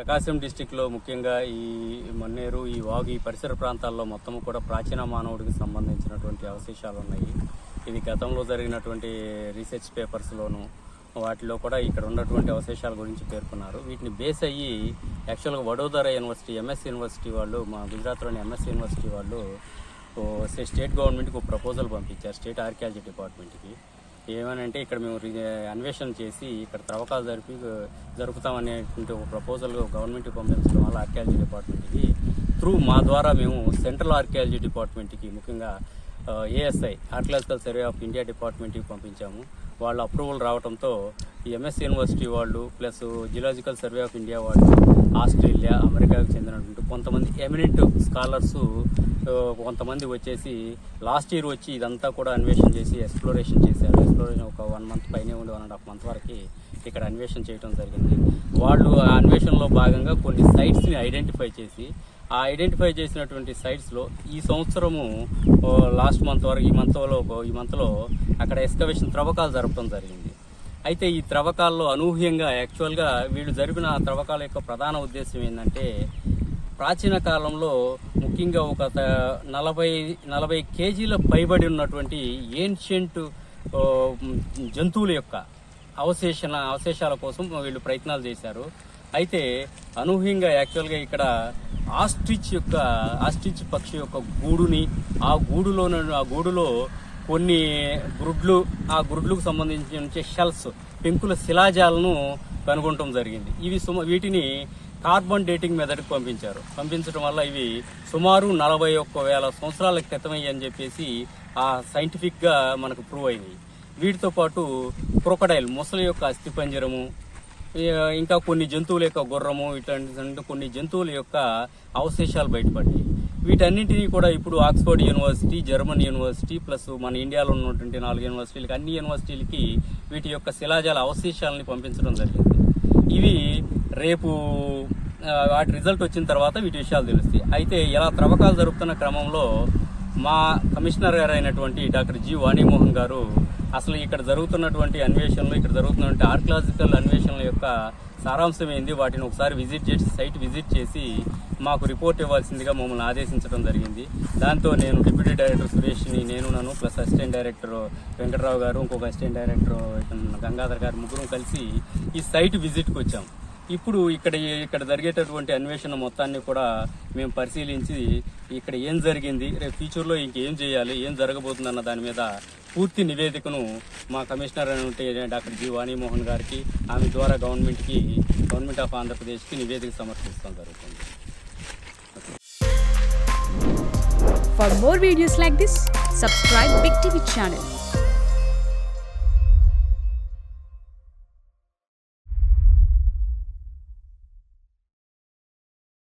ప్రకాశం డిస్టిక్లో ముఖ్యంగా ఈ మన్నేరు ఈ వాగు ఈ పరిసర ప్రాంతాల్లో మొత్తం కూడా ప్రాచీన మానవుడికి సంబంధించినటువంటి అవశేషాలు ఉన్నాయి ఇది గతంలో జరిగినటువంటి రీసెర్చ్ పేపర్స్లోను వాటిలో కూడా ఇక్కడ ఉన్నటువంటి అవశేషాల గురించి పేర్కొన్నారు వీటిని బేస్ అయ్యి యాక్చువల్గా వడోదర యూనివర్సిటీ ఎంఎస్ యూనివర్సిటీ వాళ్ళు మా గుజరాత్లోని ఎంఎస్ యూనివర్సిటీ వాళ్ళు ఓ స్టే- స్టేట్ గవర్నమెంట్కి ఒక ప్రపోజల్ పంపించారు స్టేట్ ఆర్కియాలజీ డిపార్ట్మెంట్కి ఏమనంటే ఇక్కడ మేము రి- అన్వేషణ చేసి ఇక్కడ త్రవ్వకాలు జరిపి జరుపుతామనేటువంటి ఒక ప్రపోజల్ గవర్నమెంట్కి పంపించడం వల్ల ఆర్కియాలజీ డిపార్ట్మెంట్కి త్రూ మా ద్వారా మేము సెంట్రల్ ఆర్కియాలజీ డిపార్ట్మెంట్కి ముఖ్యంగా ASI archaeological survey of India డిపార్ట్మెంట్కి పంపించాము వాళ్ళ అప్రూవల్ రావడంతో ఈ ఎంఎస్ యూనివర్సిటీ వాళ్ళు plus geological survey of India వాళ్ళు ఆస్ట్రేలియా అమెరికాకు చెందినటువంటి కొంతమంది ఎమినెంట్ స్కాలర్స్ కొంతమంది వచ్చేసి లాస్ట్ ఇయర్ వచ్చి ఇదంతా కూడా అన్వేషణ చేసి ఎక్స్ప్లోరేషన్ చేశారు ఎక్స్ప్లోరేషన్ ఒక వన్ మంత్ పైనే ఉండి వన్ అండ్ హాఫ్ మంత్ వరకు ఇక్కడ అన్వేషణ చేయడం జరిగింది వాళ్ళు ఆ అన్వేషణలో భాగంగా కొన్ని సైట్స్ని ఐడెంటిఫై చేసి ఆ ఐడెంటిఫై చేసినటువంటి సైట్స్లో ఈ సంవత్సరము లాస్ట్ మంత్ వరకు ఈ మంత్లో ఈ మంత్లో అక్కడ ఎక్స్కవేషన్ త్రవ్వకాలు జరపడం జరిగింది అయితే ఈ త్రవ్వకాల్లో అనూహ్యంగా యాక్చువల్గా వీళ్ళు జరిపిన ఆ త్రవ్వకాల యొక్క ప్రధాన ఉద్దేశం ఏంటంటే ప్రాచీన కాలంలో ముఖ్యంగా ఒక త- నలభై నలభై కేజీల పైబడి ఉన్నటువంటి ఏన్షియంట్ జంతువుల యొక్క అవశేషణ అవశేషాల కోసం వీళ్ళు ప్రయత్నాలు చేశారు అయితే అనూహ్యంగా యాక్చువల్గా ఇక్కడ ఆస్ట్రిచ్ యొక్క ఆస్ట్రిచ్ పక్షి యొక్క గూడుని ఆ గూడులో ఆ గూడులో కొన్ని గ్రుడ్లు ఆ గ్రుడ్లకు సంబంధించిన షెల్స్ పెంకుల శిలాజాలను కనుగొనడం జరిగింది ఇవి సుమ వీటిని కార్బన్ డేటింగ్ మెథడ్కి పంపించారు పంపించడం వల్ల ఇవి సుమారు నలభై ఒక్క వేల సంవత్సరాల క్రితమయ్యి అని చెప్పేసి ఆ సైంటిఫిక్గా మనకు ప్రూవ్ అయింది వీటితో పాటు క్రొకడైల్ ముసలి యొక్క అస్థిపంజరము ఈ, ఇంకా కొన్ని జంతువుల యొక్క గుర్రము ఇట్లాంటి కొన్ని జంతువుల యొక్క అవశేషాలు బయటపడ్డాయి వీటన్నింటినీ కూడా ఇప్పుడు Oxford university German university plus మన ఇండియాలో ఉన్నటువంటి నాలుగు యూనివర్సిటీలకి అన్ని యూనివర్సిటీలకి వీటి యొక్క శిలాజాల అవశేషాలని పంపించడం జరిగింది ఇవి రేపు ఆ, వాటి రిజల్ట్ వచ్చిన తర్వాత వీటి విషయాలు తెలుస్తాయి అయితే ఇలా త్రవ్వకాలు జరుపుతున్న క్రమంలో మా కమిషనర్ గారు అయినటువంటి డాక్టర్ జి వాణిమోహన్ గారు అసలు ఇక్కడ జరుగుతున్నటువంటి అన్వేషణలు ఇక్కడ జరుగుతున్నటువంటి ఆర్కియలాజికల్ అన్వేషణల యొక్క సారాంశం ఏంది వాటిని ఒకసారి విజిట్ చేసి సైట్ విజిట్ చేసి మాకు రిపోర్ట్ ఇవ్వాల్సిందిగా మమ్మల్ని ఆదేశించడం జరిగింది దాంతో నేను డిప్యూటీ డైరెక్టర్ సురేష్ని నేను నన్ను ప్లస్ అసిస్టెంట్ డైరెక్టర్ వెంకటరావు గారు ఇంకొక అసిస్టెంట్ డైరెక్టర్ గంగాధర్ గారు ముగ్గురం కలిసి ఈ సైట్ విజిట్కి వచ్చాం ఇప్పుడు ఇక్కడ ఇక్కడ జరిగేటటువంటి అన్వేషణ మొత్తాన్ని కూడా మేము పరిశీలించి ఇక్కడ ఏం జరిగింది రేపు ఫ్యూచర్లో ఇంకేం చేయాలి ఏం జరగబోతుంది అన్న దాని మీద పూర్తి నివేదికను మా కమిషనర్ అంటే డాక్టర్ జి వాణిమోహన్ గారికి ఆమె ద్వారా గవర్నమెంట్కి గవర్నమెంట్ ఆఫ్ ఆంధ్రప్రదేశ్కి నివేదిక సమర్పిస్తాం జరుగుతుంది For more videos like this, subscribe Big TV channel